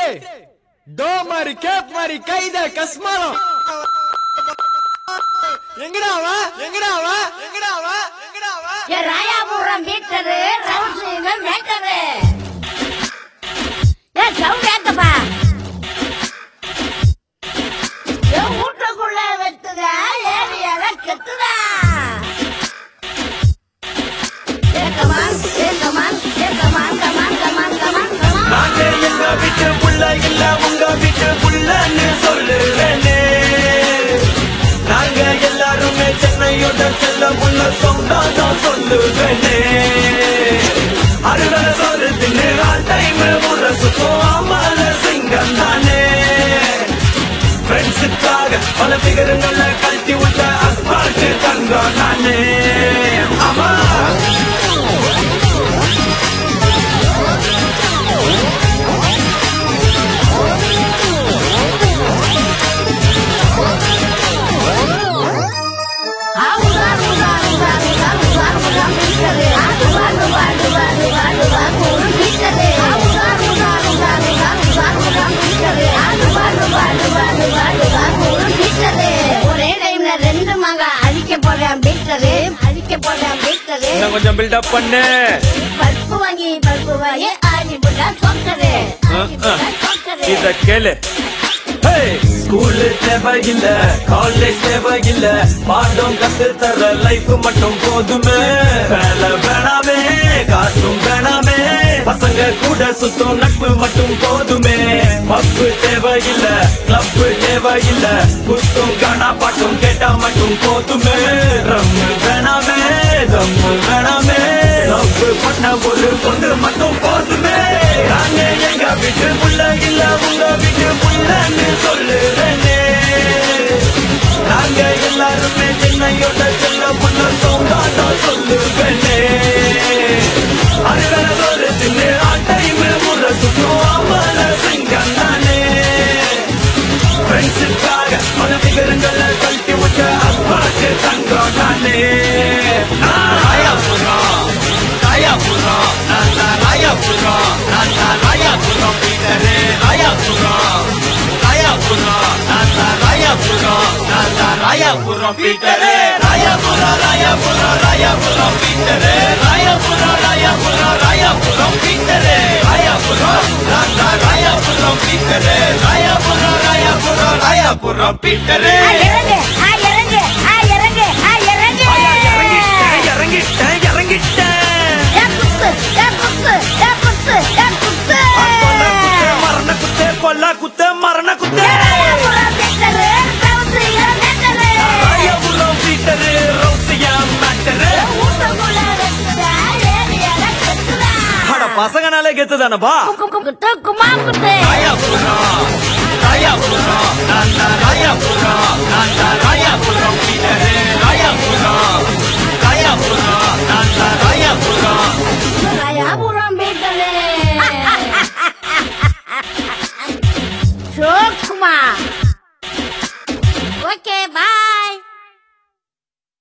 to மாதிரி gap மாதிரி கைத கஸ்மாலம் எங்கடா அவ எங்கடா அவ எங்கடா அவ எங்கடா அவ ஏ ராயாபுரம் மீட்டரு ரவுசிங்க மேட்டரு ஏ சவுண்ட் ஏத்தப்பா ஏ வீட்டுக்குள்ள வெத்துதா ஏரியால கெத்துதா ஏ கமான் ஏ கமான் ஏ come on come on come on come on come on நாங்க எங்க வீட்டு புள்ள இல்ல உங்க வீட்டு புள்ளன்னு சொல்லுவேனே நாங்க எல்லாருமே சென்னையோட செல்ல புள்ள சொந்தம் தான் சொல்லுவேனே அறுவடை சோறு தின்னு ஆல் டைம் முறை சுத்தம் அம்மால சிங்கம் தானே ஃப்ரெண்ட்ஸுக்காக பல பிகரங்களை கழட்டி விட்ட அஸ்பால்ட் தங்கம் நானே ஆமா ஆவுதா உதா உதா உதா உதா உதா மீட்டரு ஆடுவா டுவா டுவா டுவா டுவா ஒரு மீட்டரு ஆவுதா உதா உதா உதா உதா உதா மீட்டரு ஆடுவா டுவா டுவா டுவா டுவா ஒரு மீட்டரு ஒரே டைம்ல ரெண்டு மக அழிக்க போறேன் மீட்டரு அழிக்க போறேன் மீட்டரு இன்னும் கொஞ்சம் பில்டப் பண்ணு பருப்பு வாங்கி பருப்பு வாங்கி ஆடி புட்டா சொக்கரு ஆடி புட்டா சொக்கரு இத கேளு ஸ்கூல் தேவையில்ல காலேஜ் தேவையில்ல பாடம் கத்து தர லைஃப் மட்டும் போதுமே வேலை வேணாமே காசும் வேணாமே பசங்க கூட சுத்தும் நட்பு மட்டும் போதுமே பப்பு தேவையில்ல கிளப் தேவையில்ல குத்தும் காணா பாட்டும் கேட்டா மட்டும் போதுமே ரம்மு வேணாமே ரம்மு வேணாமே லவ் பண்ண ஒரு பொண்ணு மட்டும் போதுமே நாங்க எங்க வீட்டு புள்ள இல்ல உங்க வீட்டு புள்ளன்னு சொல்லுறேனே நாங்க எல்லாருமே சென்னையோட செல்ல புள்ள சொந்தாட்டம் சொல்லுவேனே அறுவடை ஒரு தின்னு ஆட்டையும் முறை சுற்றும் அம்மன சிங்கம் தானே ஃப்ரெண்ட்ஸுக்காக பல நிகரங்களை கழட்டி விட்ட அப்பாக்கு தங்கம் நானே நான் ராயாபுரம் ராயாபுரம் நான் தான் ராயாபுரம் நான் தான் ராயாபுரம் பீட்டரே ராயாபுரம் ராயாபுரம் நான் தான் ராயாபுரம் நான் தான் ராயாபுரம் பீட்டரே ராயாபுரம் ராயாபுரம் ராயாபுரம் பீட்டரே ராயாபுரம் ராயாபுரம் ராயாபுரம் பீட்டரே ராயாபுரம் நான் தான் ராயாபுரம் பீட்டரே ராயாபுரம் ராயாபுரம் ராயாபுரம் பீட்டரே ஆ, இறங்கு ஆ, இறங்கு ஆ, இறங்கு ஆ, இறங்கு இறங்கிட்டேன் இறங்கிட்டேன் இறங்கிட்டேன் ஏ குத்து ஏ குத்து ஏ குத்து ஏ குத்து கொல்ல குத்து மரண குத்து கொல்ல குத்து மரண குத்து ராயாபுரம் மீட்டரு ரவுசிங்க மேட்டரு ராயபுரம் பீட்டரு ரோசியா மேட்டரு வீட்டுக்குள்ள வெத்துதா ஏரியால கெத்துதா அட பசங்கனாலே கெத்துதானப்பா குத்து குமா குத்து ராயபுரம் ராயபுரம் நான் தான் ராயபுரம் நான் தான் ராயபுரம் பீட்டரு ராயபுரம் ராயபுரம் நான் தான் ராயபுரம் ராயாபுரம் மீட்டரு